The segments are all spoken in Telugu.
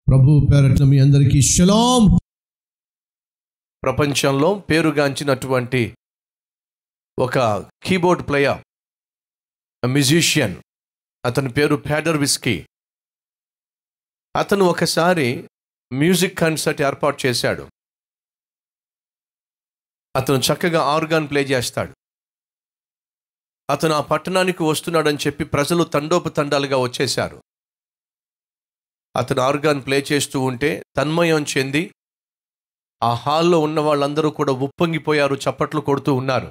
ప్రభు పేరట్ల మీ అందరికీ షలాం ప్రపంచంలో పేరుగాంచినటువంటి ఒక కీబోర్డ్ ప్లేయర్ మ్యూజిషియన్ అతని పేరు ప్యాడర్ విస్కీ అతను ఒకసారి మ్యూజిక్ కన్సర్ట్ ఏర్పాటు చేశాడు అతను చక్కగా ఆర్గాన్ ప్లే చేస్తాడు అతను ఆ పట్టణానికి వస్తున్నాడని చెప్పి ప్రజలు తండోపు తండాలుగా వచ్చేశారు అతను ఆర్గాన్ ప్లే చేస్తూ ఉంటే తన్మయం చెంది ఆ హాల్లో ఉన్న వాళ్ళందరూ కూడా ఉప్పొంగిపోయారు చప్పట్లు కొడుతూ ఉన్నారు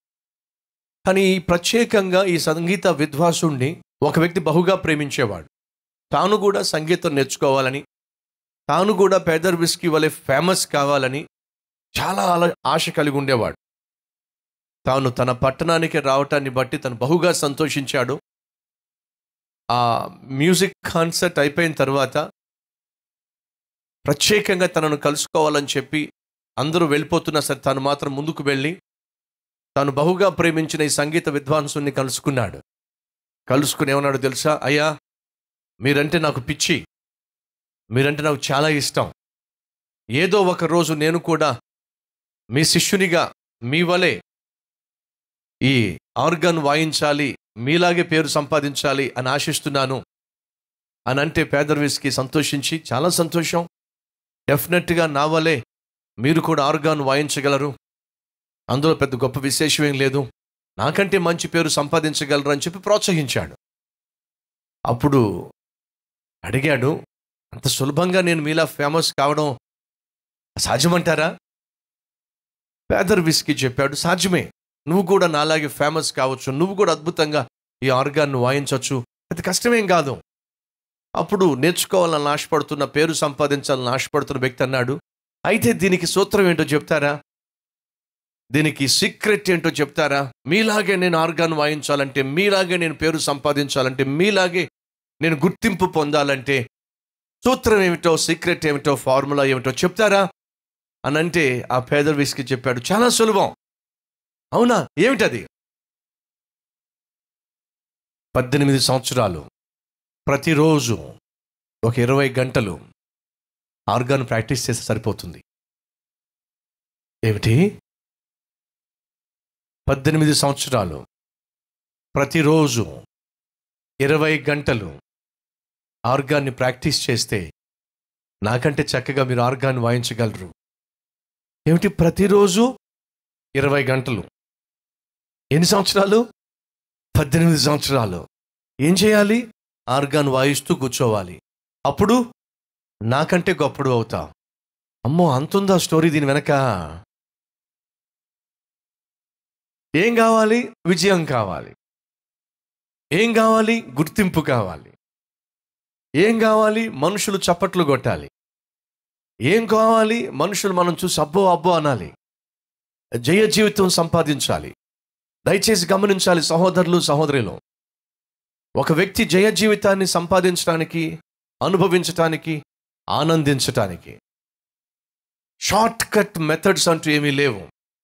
కానీ ఈ ప్రత్యేకంగా ఈ సంగీత విద్వాసుణ్ణి ఒక వ్యక్తి బహుగా ప్రేమించేవాడు తాను కూడా సంగీతం నేర్చుకోవాలని తాను కూడా పేదర్ విస్కీ వలె ఫేమస్ కావాలని చాలా ఆల- ఆశ కలిగి ఉండేవాడు తాను తన పట్టణానికి రావటాన్ని బట్టి తను బహుగా సంతోషించాడు ఆ మ్యూజిక్ కాన్సర్ట్ అయిపోయిన తర్వాత ప్రత్యేకంగా తనను కలుసుకోవాలని చెప్పి అందరూ వెళ్ళిపోతున్నా సరే తాను మాత్రం ముందుకు వెళ్ళి తాను బహుగా ప్రేమించిన ఈ సంగీత విద్వాంసుని కలుసుకున్నాడు కలుసుకుని ఏమన్నాడు తెలుసా అయ్యా మీరంటే నాకు పిచ్చి మీరంటే నాకు చాలా ఇష్టం ఏదో ఒక రోజు నేను కూడా మీ శిష్యునిగా మీ వలె ఈ ఆర్గన్ వాయించాలి మీలాగే పేరు సంపాదించాలి అని ఆశిస్తున్నాను అని అంటే పేదర్విస్కి సంతోషించి చాలా సంతోషం డెఫినెట్గా నా వలే మీరు కూడా ఆర్గాన్ వాయించగలరు అందులో పెద్ద గొప్ప విశేషం ఏం లేదు నాకంటే మంచి పేరు సంపాదించగలరు అని చెప్పి ప్రోత్సహించాడు అప్పుడు అడిగాడు అంత సులభంగా నేను మీలా ఫేమస్ కావడం సాధ్యమంటారా పేదర్ విస్కి చెప్పాడు సాధ్యమే నువ్వు కూడా నాలాగే ఫేమస్ కావచ్చు నువ్వు కూడా అద్భుతంగా ఈ ఆర్గాన్ని వాయించవచ్చు అది కష్టమేం కాదు అప్పుడు నేర్చుకోవాలని ఆశపడుతున్న పేరు సంపాదించాలని ఆశపడుతున్న వ్యక్తి అన్నాడు అయితే దీనికి సూత్రం ఏంటో చెప్తారా దీనికి సీక్రెట్ ఏంటో చెప్తారా మీలాగే నేను ఆర్గాన్ వాయించాలంటే మీలాగే నేను పేరు సంపాదించాలంటే మీలాగే నేను గుర్తింపు పొందాలంటే సూత్రం ఏమిటో సీక్రెట్ ఏమిటో ఫార్ములా ఏమిటో చెప్తారా అని అంటే ఆ పేద విస్కి చెప్పాడు చాలా సులభం అవునా ఏమిటది పద్దెనిమిది సంవత్సరాలు ప్రతిరోజు ఒక ఇరవై గంటలు ఆర్గాన్ ప్రాక్టీస్ చేస్తే సరిపోతుంది ఏమిటి పద్దెనిమిది సంవత్సరాలు ప్రతిరోజు ఇరవై గంటలు ఆర్గాన్ని ప్రాక్టీస్ చేస్తే నాకంటే చక్కగా మీరు ఆర్గాన్ వాయించగలరు ఏమిటి ప్రతిరోజు ఇరవై గంటలు ఎన్ని సంవత్సరాలు పద్దెనిమిది సంవత్సరాలు ఏం చేయాలి ఆర్గాన్ వాయిస్తూ కూర్చోవాలి అప్పుడు నాకంటే గొప్పడు అవుతా అమ్మో అంతుందా స్టోరీ దీని వెనక ఏం కావాలి విజయం కావాలి ఏం కావాలి గుర్తింపు కావాలి ఏం కావాలి మనుషులు చప్పట్లు కొట్టాలి ఏం కావాలి మనుషులు మనం చూసి అబ్బో అబ్బో అనాలి జయ జీవితం సంపాదించాలి దయచేసి గమనించాలి సహోదరులు సహోదరులు ఒక వ్యక్తి జయ జీవితాన్ని సంపాదించడానికి అనుభవించటానికి ఆనందించటానికి షార్ట్ కట్ మెథడ్స్ అంటూ ఏమీ లేవు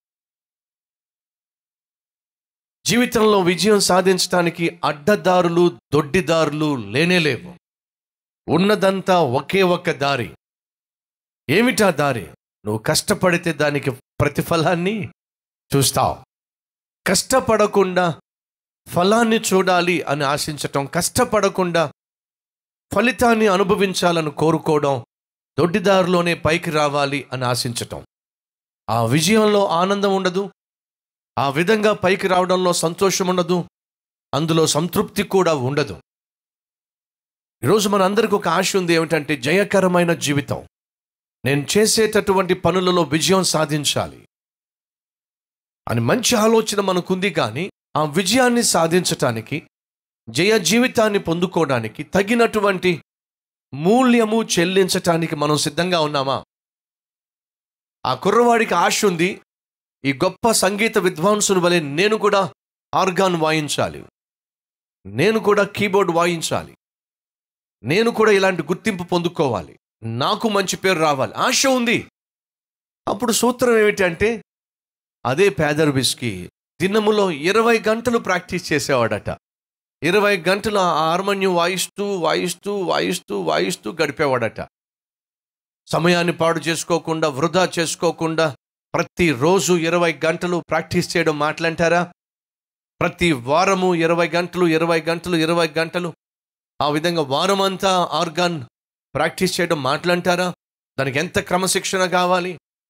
జీవితంలో విజయం సాధించడానికి అడ్డదారులు దొడ్డిదారులు లేనే లేవు ఉన్నదంతా ఒకే ఒక్క దారి ఏమిటా దారి నువ్వు కష్టపడితే దానికి ప్రతిఫలాన్ని చూస్తావు కష్టపడకుండా ఫలాన్ని చూడాలి అని ఆశించటం కష్టపడకుండా ఫలితాన్ని అనుభవించాలని కోరుకోవడం దొడ్డిదారిలోనే పైకి రావాలి అని ఆశించటం ఆ విజయంలో ఆనందం ఉండదు ఆ విధంగా పైకి రావడంలో సంతోషం ఉండదు అందులో సంతృప్తి కూడా ఉండదు ఈరోజు మన అందరికి ఒక ఆశ ఉంది ఏమిటంటే జయకరమైన జీవితం నేను చేసేటటువంటి పనులలో విజయం సాధించాలి అని మంచి ఆలోచన మనకుంది కానీ ఆ విజయాన్ని సాధించటానికి జయ జీవితాన్ని పొందుకోవడానికి తగినటువంటి మూల్యము చెల్లించటానికి మనం సిద్ధంగా ఉన్నామా ఆ కుర్రవాడికి ఆశ ఉంది ఈ గొప్ప సంగీత విద్వాంసుని వలె నేను కూడా ఆర్గాన్ వాయించాలి నేను కూడా కీబోర్డ్ వాయించాలి నేను కూడా ఇలాంటి గుర్తింపు పొందుకోవాలి నాకు మంచి పేరు రావాలి ఆశ ఉంది అప్పుడు సూత్రం ఏమిటంటే అదే పేదర్ బిస్కి దినములో ఇరవై గంటలు ప్రాక్టీస్ చేసేవాడట ఇరవై గంటలు ఆ హార్మోనియం వాయిస్తూ వాయిస్తూ వాయిస్తూ వాయిస్తూ గడిపేవాడట సమయాన్ని పాడు చేసుకోకుండా వృధా చేసుకోకుండా ప్రతిరోజు ఇరవై గంటలు ప్రాక్టీస్ చేయడం మాట్లాంటారా ప్రతి వారము ఇరవై గంటలు ఇరవై గంటలు ఇరవై గంటలు ఆ విధంగా వారం అంతా ఆర్గాన్ ప్రాక్టీస్ చేయడం మాట్లాంటారా దానికి ఎంత క్రమశిక్షణ కావాలి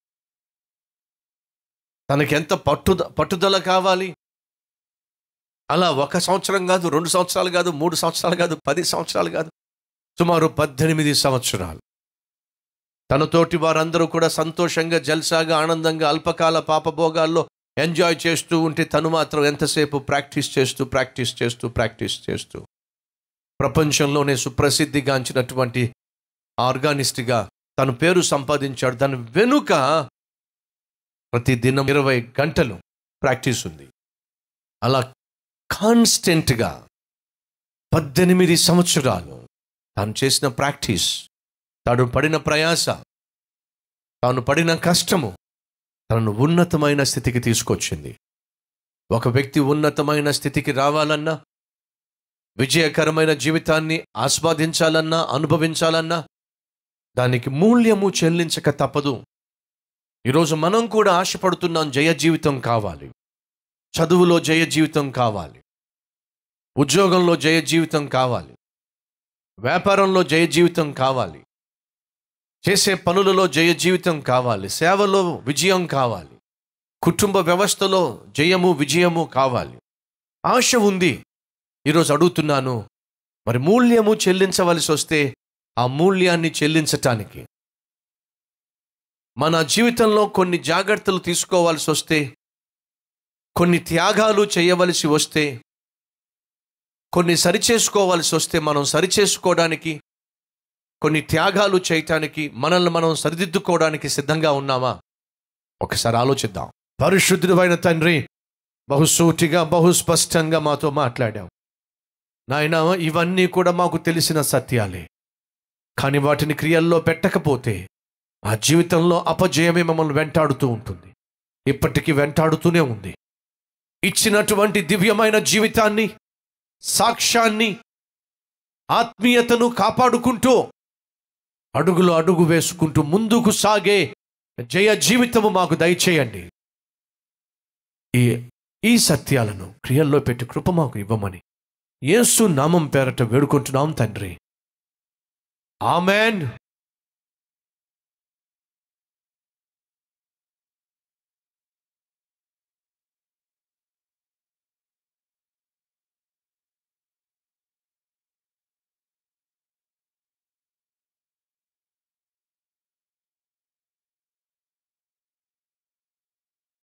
తనకి ఎంత పట్టుద పట్టుదల కావాలి అలా ఒక సంవత్సరం కాదు రెండు సంవత్సరాలు కాదు మూడు సంవత్సరాలు కాదు పది సంవత్సరాలు కాదు సుమారు పద్దెనిమిది సంవత్సరాలు తనతోటి వారందరూ కూడా సంతోషంగా జల్సాగా ఆనందంగా అల్పకాల పాపభోగాల్లో ఎంజాయ్ చేస్తూ ఉంటే తను మాత్రం ఎంతసేపు ప్రాక్టీస్ చేస్తూ ప్రాక్టీస్ చేస్తూ ప్రాక్టీస్ చేస్తూ ప్రపంచంలోనే సుప్రసిద్ధిగాంచినటువంటి ఆర్గానిస్ట్గా తన పేరు సంపాదించాడు దాని వెనుక ప్రతి దినం ఇరవై గంటలు ప్రాక్టీస్ ఉంది అలా కాన్స్టెంట్గా పద్దెనిమిది సంవత్సరాలు తాను చేసిన ప్రాక్టీస్ తాను పడిన ప్రయాస తాను పడిన కష్టము తనను ఉన్నతమైన స్థితికి తీసుకొచ్చింది ఒక వ్యక్తి ఉన్నతమైన స్థితికి రావాలన్నా విజయకరమైన జీవితాన్ని ఆస్వాదించాలన్నా అనుభవించాలన్నా దానికి మూల్యము చెల్లించక తప్పదు ఈరోజు మనం కూడా ఆశపడుతున్నాం జయ జీవితం కావాలి చదువులో జయ జీవితం కావాలి ఉద్యోగంలో జయ జీవితం కావాలి వ్యాపారంలో జయ జీవితం కావాలి చేసే పనులలో జయ జీవితం కావాలి సేవలో విజయం కావాలి కుటుంబ వ్యవస్థలో జయము విజయము కావాలి ఆశ ఉంది ఈరోజు అడుగుతున్నాను మరి మూల్యము చెల్లించవలసి వస్తే ఆ మూల్యాన్ని చెల్లించటానికి మన జీవితంలో కొన్ని జాగ్రత్తలు తీసుకోవాల్సి వస్తే కొన్ని త్యాగాలు చేయవలసి వస్తే కొన్ని సరిచేసుకోవాల్సి వస్తే మనం సరిచేసుకోవడానికి కొన్ని త్యాగాలు చేయటానికి మనల్ని మనం సరిదిద్దుకోవడానికి సిద్ధంగా ఉన్నామా ఒకసారి ఆలోచిద్దాం పరిశుద్ధుడైన తండ్రి బహుసూటిగా బహుస్పష్టంగా మాతో మాట్లాడాం నాయన ఇవన్నీ కూడా మాకు తెలిసిన సత్యాలే కానీ వాటిని క్రియల్లో పెట్టకపోతే ఆ జీవితంలో అపజయమే మమ్మల్ని వెంటాడుతూ ఉంటుంది ఇప్పటికీ వెంటాడుతూనే ఉంది ఇచ్చినటువంటి దివ్యమైన జీవితాన్ని సాక్ష్యాన్ని ఆత్మీయతను కాపాడుకుంటూ అడుగులో అడుగు వేసుకుంటూ ముందుకు సాగే జయ జీవితము మాకు దయచేయండి ఈ ఈ సత్యాలను క్రియల్లో పెట్టి కృప మాకు ఇవ్వమని యేసు నామం పేరట వేడుకుంటున్నాం తండ్రి ఆమెన్